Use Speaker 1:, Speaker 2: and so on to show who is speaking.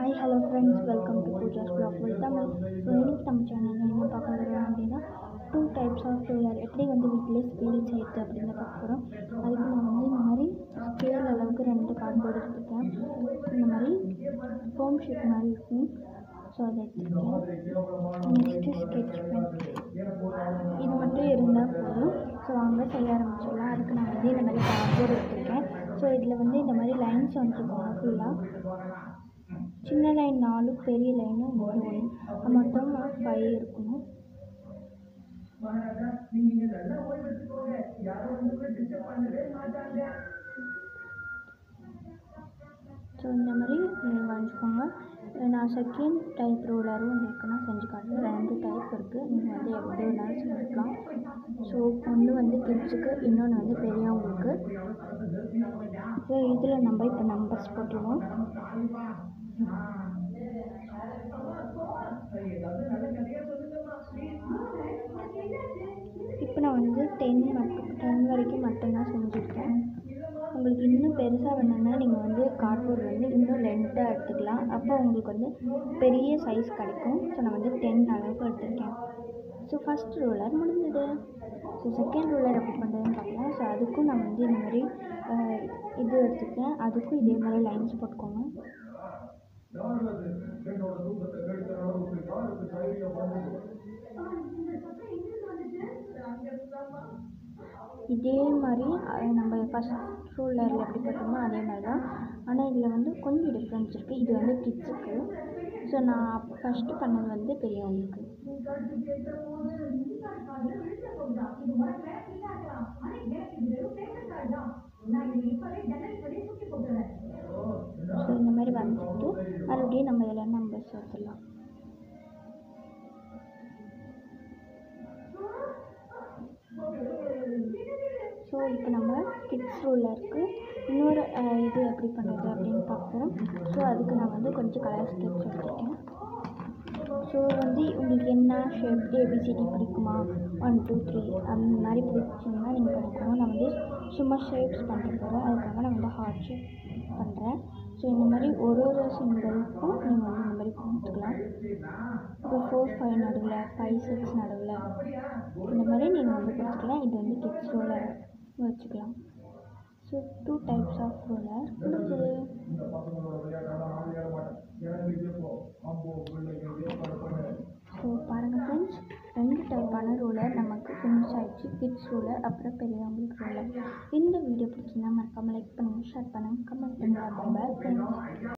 Speaker 1: hi hello friends welcome to Pooja's blog with Tamil so இன்னைக்கு நம்ம சேனலில் என்ன பார்க்க போகிறோம் அப்படின்னா டூ டைப்ஸ் ஆஃப் ரூலர் எப்படி வந்து வீட்டிலே ஸ்கேல் செய்யுது அப்படின்னு பார்க்க போகிறோம் அதுக்கு நான் வந்து இந்த மாதிரி ஸ்கேல் அளவுக்கு ரெண்டு கார்ட்போர்டு எடுத்துருக்கேன் இந்த மாதிரி ஃபோம் ஷீட் மாதிரி இருக்கும் ஸோ அதை எடுத்துருக்கேன் நெக்ஸ்ட்டு ஸ்கெட்ச் பென் இது மட்டும் இருந்தால் போதும் ஸோ வாங்க செய்ய ஆரம்பிச்சிடலாம் அதுக்கு நான் வந்து இந்த மாதிரி கார்ட்போர்டு எடுத்திருக்கேன் ஸோ இதில் வந்து இந்த மாதிரி லைன்ஸ் வந்துருக்கோம் ஃபுல்லாக சின்ன லைன் நாலு பெரிய லைனு இந்த ஒன்று மொத்தம் ஃபைவ் இருக்கணும் ஸோ இந்த மாதிரி நீங்கள் வரைஞ்சிக்கோங்க நான் செகண்ட் டைப் ரூலரும் உங்களுக்கு நான் செஞ்சு காட்டுறேன் ரெண்டு டைப் இருக்குது நீங்கள் வந்து எப்படி வேணாலும் செஞ்சுக்கலாம் ஸோ ஒன்று வந்து கிட்ஸுக்கு இன்னொன்று வந்து பெரியவங்களுக்கு ஸோ இதில் நம்ம இப்போ நம்பர்ஸ் போட்டுருவோம் இப்போ நான் வந்து டென் மட்டும் டென் வரைக்கும் மட்டும்தான் செஞ்சுருக்கேன் உங்களுக்கு இன்னும் பெருசாக வேணும்னா நீங்கள் வந்து கார்ட்போர்ட் வந்து இன்னும் லென்த்தாக எடுத்துக்கலாம் அப்போ உங்களுக்கு வந்து பெரிய சைஸ் கிடைக்கும் ஸோ நான் வந்து டென் அளவுக்கு எடுத்திருக்கேன் ஸோ ஃபஸ்ட் ரூலர் முடிஞ்சது ஸோ செகண்ட் ரூலர் எப்படி பண்ணுறதுன்னு பார்க்கலாம் ஸோ அதுக்கும் நான் வந்து இந்த மாதிரி அஹ், இது எடுத்துருக்கேன் அதுக்கும் இதே மாதிரி லைன்ஸ் போட்டுக்கோங்க இதே மாதிரி அஹ், நம்ம ஃபஸ்ட் ரூலரில் எப்படி போட்டோமோ அதே மாதிரி தான் ஆனால் இதில் வந்து கொஞ்சம் டிஃப்ரென்ஸ் இருக்குது இது வந்து கிட்ஸுக்கு ஸோ நான் ஃபஸ்ட்டு பண்ணது வந்து பெரியவங்களுக்கு ஸோ இந்த மாதிரி வந்துட்டு மறுபடியும் நம்ம இதில் நம்பர் சேர்த்துடலாம் ஸோ இப்போ நம்ம கிட்ஸ் ரூலருக்கு இன்னொரு அஹ், இது எப்படி பண்ணுறது அப்படின்னு பார்க்குறோம் ஸோ அதுக்கு நான் வந்து கொஞ்சம் கலர் ஸ்கெட்ச் எடுத்துருக்கேன் ஸோ வந்து உங்களுக்கு என்ன ஷேப் ஏபிசிடி பிடிக்குமா ஒன் டூ த்ரீ அந்த மாதிரி பிடிச்சிங்கன்னா நீங்கள் பண்ணிக்கோங்க நான் வந்து சும்மா ஷேப்ஸ் பண்ணுற போகிறேன் அதுக்காக நான் வந்து ஹார்ட் ஷேப் பண்ணுறேன் ஸோ இந்த மாதிரி ஒரு ஒரு சிம்பிளுக்கும் நீங்கள் வந்து இந்த மாதிரி கொடுத்துக்கலாம் இப்போ ஃபோர் ஃபைவ் நடுவில் ஃபைவ் சிக்ஸ் நடுவில் இந்த மாதிரி நீங்கள் வந்து கொடுத்துக்கலாம் இது வந்து கிட்ஸ் ரோலர் வச்சுக்கலாம் so two types of roller முடிஞ்சது ஸோ பாருங்கள் ஃப்ரெண்ட்ஸ் ரெண்டு டைப்பான ரூலர் நமக்கு ஃபினிஷ் ஆயிடுச்சு கிட்ஸ் ரூலர் அப்புறம் பெரியவங்களுக்கு ரூலர் இந்த வீடியோ பிடிச்சிருந்தா மறக்காமல் லைக் பண்ணுங்கள் ஷேர் பண்ணுங்கள் கமெண்ட் பண்ணுங்கள் பாய் ஃப்ரெண்ட்ஸ்